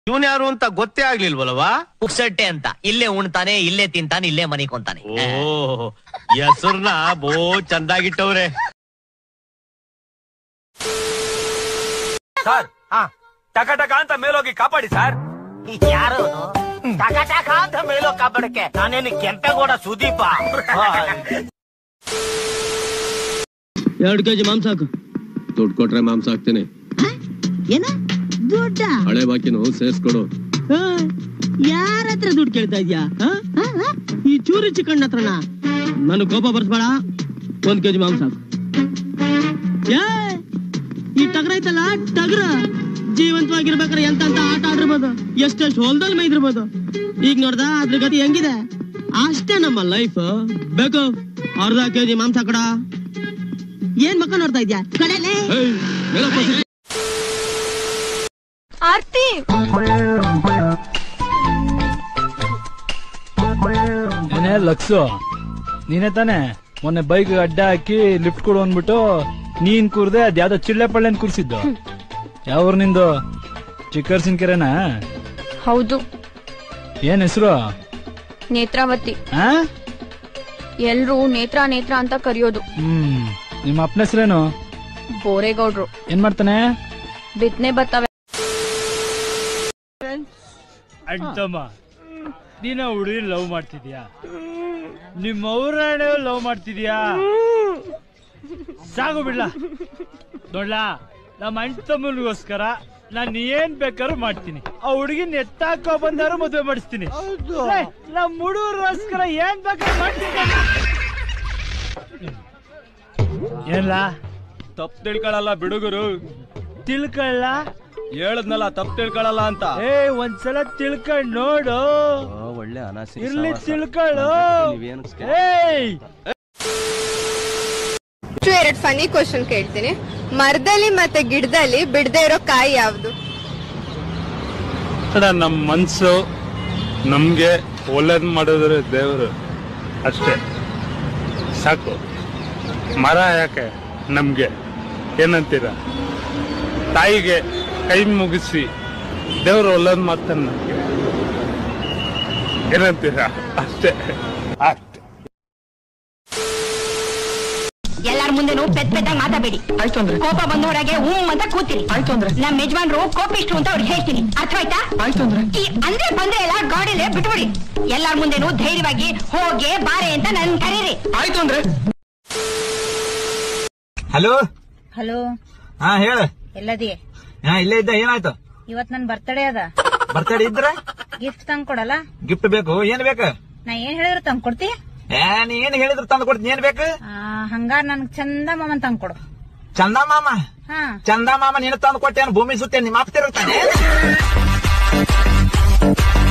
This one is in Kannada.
ಇವನ್ ಯಾರು ಅಂತ ಗೊತ್ತೇ ಆಗ್ಲಿಲ್ವಲ್ವಾ ಪುಕ್ಸಟ್ಟೆ ಅಂತ ಇಲ್ಲೇ ಉಣ್ತಾನೆ ಇಲ್ಲೇ ತಿಂತಾನೆ ಇಲ್ಲೇ ಮನಿಕೊಂತಾನೆ ಓ ಹೆಸರ್ನ ಬೋ ಚಂದಾಗಿಟ್ಟವ್ರೆ ಸರ್ ಟಕ ಟಕ ಅಂತ ಮೇಲೋಗಿ ಕಾಪಾಡಿ ಸರ್ ಯಾರು ಟಕ ಟಕ ಅಂತ ಮೇಲೋ ಕಾಪಾಡಕ್ಕೆ ನಾನೇನು ಕೆಂಪೇಗೌಡ ಸುದೀಪ ಎರಡು ಕೆಜಿ ಮಾಂಸ ಹಾಕು ದುಡ್ಡು ಕೊಟ್ರೆ ಮಾಂಸ ಹಾಕ್ತೇನೆ ಏನ ದುಡ್ಡ ಹಳೆ ಬಾಕಿನು ಸೇರ್ಸ್ಕೊಡು ಯಾರ ಹತ್ರ ದುಡ್ಡು ಕೇಳ್ತಾ ಇದ್ಯಾ ಆ? ಆ, ಆ? ಈ ಚೂರಿ ಚಿಕನ್ ಹತ್ರನ ನನಗ್ ಕೋಪ ಬರ್ಸ್ಬೇಡ ಒಂದ್ ಕೆಜಿ ಮಾಂಸ ಹಾಕು ಏ, ಈ ಟಗ್ರ ಐತಲ್ಲ ಟಗ್ರ ಜೀವಂತವಾಗಿರ್ಬೇಕಾದ್ರೆ ಎಂತ ಅಂತ ಆಟ ಆಡಿರ್ಬೋದು ಎಷ್ಟೆಷ್ಟು ಹೊಲದಲ್ಲಿ ಮೈದಿರ್ಬೋದು ಈಗ ನೋಡ್ದ ಅದ್ರ ಗತಿ ಹೆಂಗಿದೆ ಅಷ್ಟೇ ನಮ್ಮ ಲೈಫ್ ಬೇಕು ಅರ್ಧ ಕೆಜಿ ಮಾಂಸ ಕಡ ಏನ್ ಮಕ್ಕ ನೋಡ್ತಾ ಇದ್ಯಾ ಕಡೆಲೆ ಏಯ್, ಮೇಲಪ್ಪ ಸಿಕ್ಕಿ. ಆರ್ತಿ ಏನೇ ಲಕ್ಸು ನೀನೇ ತಾನೆ ಮೊನ್ನೆ ಬೈಕ್ ಅಡ್ಡ ಹಾಕಿ ಲಿಫ್ಟ್ ಕೊಡು ಅಂದ್ಬಿಟ್ಟು ನೀನ್ ಕೂರ್ದೆ ಅದ್ಯಾವ್ದೋ ಚಿಳ್ಳೆ ಪಳ್ಳೆನ್ ಕೂರ್ಸಿದ್ದು ಯಾವ ನಿಂದು ಚಿಕ್ಕರ್ಸಿನ್ಕೆರೆನಾ ಹೌದು ಏನ್ ಹೆಸರು ನೇತ್ರಾವತಿ ಆ ಎಲ್ರೂ ನೇತ್ರ ನೇತ್ರ ಅಂತ ಕರೆಯೋದು ಹ್ಮ್ ನಿಮ್ಮ ಅಪ್ಪನ ಹೆಸರೇನು ಬೋರೇಗೌಡ್ರು ಏನ್ ಮಾಡ್ತಾನೆ ಬಿತ್ನೆ ಬರ್ತವೆ ಅಣ್ತಮ್ಮ ನೀನ ಹುಡುಗಿ ಲವ್ ಮಾಡ್ತಿದ್ಯಾ ನಿಮ್ಮ ಅವ್ರಣ್ಣ ಲವ್ ಮಾಡ್ತಿದ್ಯಾ ಸಾಗು ಬಿಡ್ಲ ನೋಡ್ಲಾ ನಮ್ಮ ಅಣ್ತಮ್ಮನಿಗೋಸ್ಕರ ನಾನು ಏನ್ ಬೇಕಾದ್ರೂ ಮಾಡ್ತೀನಿ ಆ ಹುಡುಗಿನ ಎತ್ತಾಕೋ ಬಂದಾರು ಮದುವೆ ಮಾಡಿಸ್ತೀನಿ ಲೇ, ನಮ್ಮ ಹುಡುಗರಿಗೋಸ್ಕರ ಏನ್ ಬೇಕಾದ್ರೂ ಮಾಡ್ತೀನಿ ಏನ್ಲ ತಪ್ಪು ತಿಳ್ಕೊಳಲ್ಲ ಬಿಡುಗರು ತಿಳ್ಕೊಳ್ಳ ಹೇಳದ್ನಲ್ಲ ತಪ್ಪು ತಿಳ್ಕೊಳಲ್ಲ ಅಂತ ಏ ಒಂದ್ಸಲ ತಿಳ್ಕೊಂಡ್ ನೋಡು ಒಳ್ಳೆ ಅನಾಸಿ ಇರ್ಲಿ ತಿಳ್ಕೊಳ್ಳು ಏಯ್ ಎರಡು ಫನಿ ಕ್ವಶನ್ ಕೇಳ್ತೀನಿ ಮರದಲ್ಲಿ ಮತ್ತೆ ಗಿಡದಲ್ಲಿ ಬಿಡದೆ ಇರೋ ಕಾಯಿ ಯಾವ್ದು ನಮ್ಮ ಮನ್ಸು ನಮ್ಗೆ ಒಳ್ಳೇದ್ ಮಾಡಿದ್ರೆ ದೇವರು ಅಷ್ಟೇ ಸಾಕು ಮರ ಯಾಕೆ ನಮ್ಗೆ ಏನಂತೀರ ತಾಯಿಗೆ ಕೈ ಮುಗಿಸಿ ದೇವ್ರು ಒಳ್ಳೇದ್ ಮಾಡ್ತಾನೆ ನಮ್ಗೆ ಏನಂತೀರ ಅಷ್ಟೇ ಅಷ್ಟೇ ಎಲ್ಲಾರ ಮುಂದೆನು ಪೆದ್ ಪೆದ್ದಾಗಿ ಮಾತಾಡಬೇಡಿ ಆಯ್ತು ಅಂದ್ರೆ ಕೋಪ ಬಂದ ಹೊರಗೆ ಹ್ಞೂ ಅಂತ ಕೂತಿರಿ ಆಯ್ತು ಅಂದ್ರೆ ನಮ್ಮ ಯಜಮಾನ್ರು ಕೋಪಿಷ್ಟ್ರು ಅಂತ ಅವ್ರಿಗೆ ಹೇಳ್ತೀನಿ ಅರ್ಥ ಆಯ್ತಾ ಆಯ್ತು ಅಂದ್ರೆ ಈ ಅಂದ್ರೆ ಬಂದ್ರೆ ಎಲ್ಲ ಗಾಡಿಲೇ ಬಿಟ್ಬಿಡಿ ಎಲ್ಲಾರ ಮುಂದೆನು ಧೈರ್ಯವಾಗಿ ಹೋಗೆ ಬಾರೆ ಅಂತ ನನ್ ಕರೀರಿ ಆಯ್ತು ಅಂದ್ರೆ ಹಲೋ ಹಲೋ ಹಾ ಹೇಳ ಎಲ್ಲದಿ ಹಾ ಇಲ್ಲೇ ಇದ್ದ ಏನಾಯ್ತು ಇವತ್ ನನ್ ಬರ್ತಡೇ ಅದ ಬರ್ತಡೇ ಇದ್ರ ಗಿಫ್ಟ್ ತಂದ್ ಕೊಡಲ್ಲ ಗಿಫ್ಟ್ ಬೇಕು ಏನ್ ಬೇಕು ನಾ ಏನ್ ಹೇಳಿದ್ರು ತಂದ್ ಕೊಡ್ತಿ ಏ ನೀ ಏನ್ ಹೇಳಿದ್ರು ತಂದು ಕೊಡ್ತೀನಿ ಏನ್ ಬೇಕು ಆ, ಹಂಗಾರ್ ನನ್ಗ್ ಚಂದ ಮಾಮನ್ ತಂದ್ ಕೊಡು ಚಂದ ಮಾಮ ಹಾ ಚಂದ ಮಾಮ ನೀನು ತಂದು ಕೊಟ್ಟೇನು ಭೂಮಿ ಸುತ್ತೇನು ನಿಮ್ಮ ಅಪ್ಪ ತಿರುಗ್ತಾನೆ